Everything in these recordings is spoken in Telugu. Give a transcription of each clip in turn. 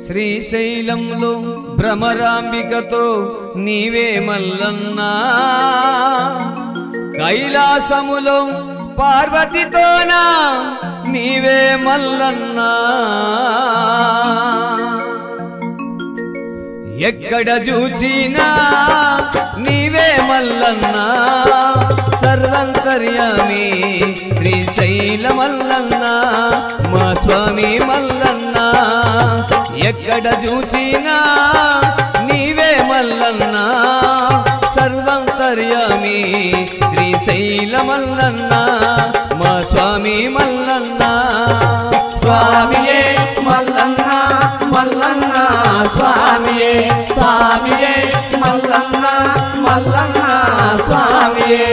శ్రీశైలంలో భ్రమరాంబికతో నీవే మల్లన్నా కైలాసములో పార్వతితోనా నీవే మల్లన్నా ఎక్కడ చూచినా నీవే మల్లన్నా సర్వంతర్యామి శ్రీశైల మల్లన్నా మా స్వామి మల్లన్నా ఎక్కడ చూచినా నీవే మల్లన్నా సర్వంతర్యామి శ్రీశైల మల్లన్నా మా స్వామి మల్లన్నా స్వామియే మల్లన్న మల్లన్న స్వామియే స్వామియే మల్లన్న మల్లన్న స్వామియే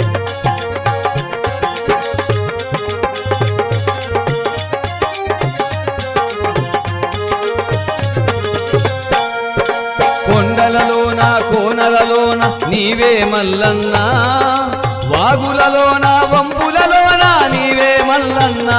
కొండలలోన కోనలలోన నీవే మల్లన్నా వాగులలోన వంపులలోన నీవే మల్లన్నా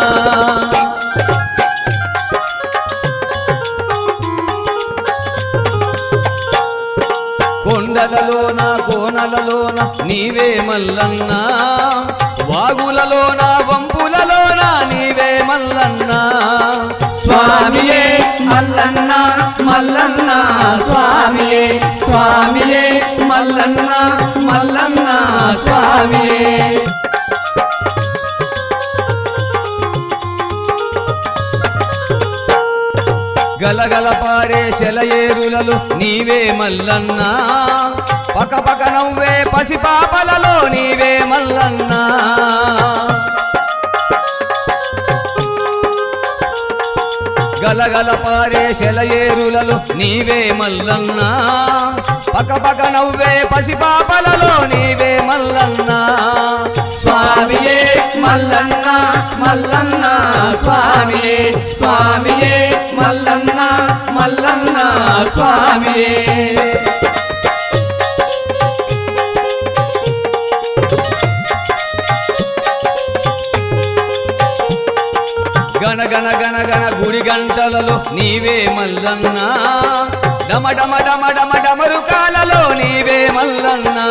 కొండలలోన కోనలలోన నీవే మల్లన్నా వాగులలోన వంపులలోన నీవే మల్లన్నా స్వామియే మల్లన్న మల్లన్న స్వామియే స్వామియే మల్లన్న మల్లన్న స్వామియే గలగల పారే సెలయేరులలో నీవే మల్లన్నా పక పక నవ్వే పసిపాపలలో నీవే మల్లన్నా గలగల పారే సెలయేరులలో నీవే మల్లన్నా పక పక నవ్వే పసిపాపలలో నీవే మల్లన్నా స్వామియే మల్లన్న మల్లన్న స్వామియే స్వామియే మల్లన్న మల్లన్న స్వామియే గణ గణ గణ గణ గుడి గంటలలో నీవే మల్లన్నా డమ డమ డమ డమ డమరు కాలలో నీవే మల్లన్నా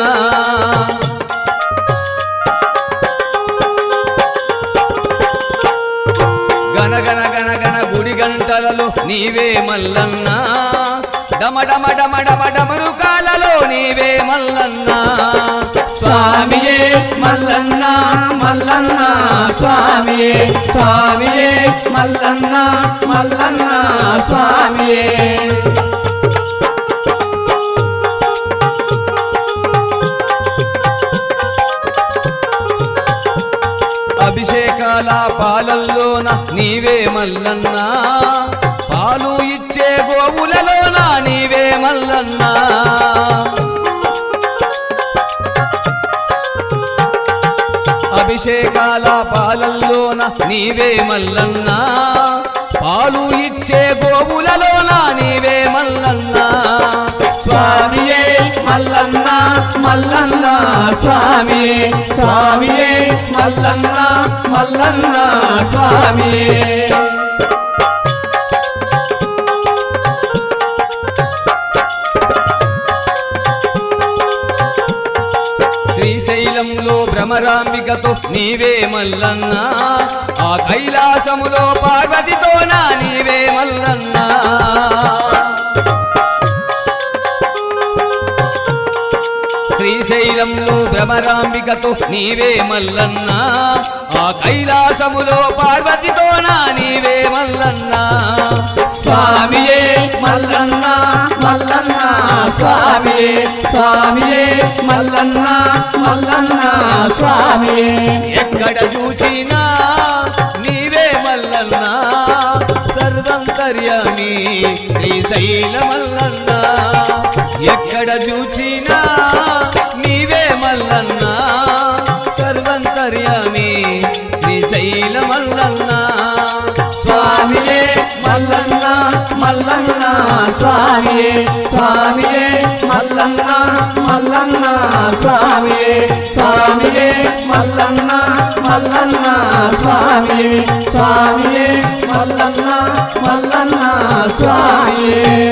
గణ గణ గణ గణ గుడి గంటలలో నీవే మల్లన్నా డమ డమ డమ డమ డమరు కాలలో నీవే మల్లన్నా స్వామియే మల్లన్న మల్లన్న స్వామియే స్వామియే మల్లన్న మల్లన్న స్వామియే అభిషేకాల పాలల్లోన నీవే మల్లన్నా పాలు ఇచ్చే గోవులలోన నీవే మల్లన్నా అభిషేకాల పాలల్లోన నీవే మల్లన్నా పాలు ఇచ్చే గోవులలోన నీవే మల్లన్నా స్వామియే మల్లన్న మల్లన్న స్వామియే స్వామియే మల్లన్న మల్లన్న స్వామియే శ్రీశైలంలో భ్రమరాంబికతో నీవే మల్లన్నా ఆ కైలాసములో పార్వతితోనా నీవే మల్లన్నా శ్రీశైలంలో భ్రమరాంబికతో నీవే మల్లన్నా ఆ కైలాసములో పార్వతితోనా నీవే మల్లన్నా స్వామియే మల్లన్న మల్లన్న స్వామియే స్వామియే మల్లన్న మల్లన్న స్వామియే ఎక్కడ చూసినా నీవే మల్లన్నా సర్వంతర్యామి శ్రీశైల మల్లన్నా ఎక్కడ చూచినా నీవే మల్లన్నా సర్వంతర్యామి శ్రీశైల మల్లన్నా స్వామియే మల్లన్న మల్లన్న స్వామియే స్వామియే మల్లన్న మల్లన్న స్వామియే స్వామియే మల్లన్న మల్లన్న స్వామియే స్వామియే మల్లన్న మల్లన్న స్వామియే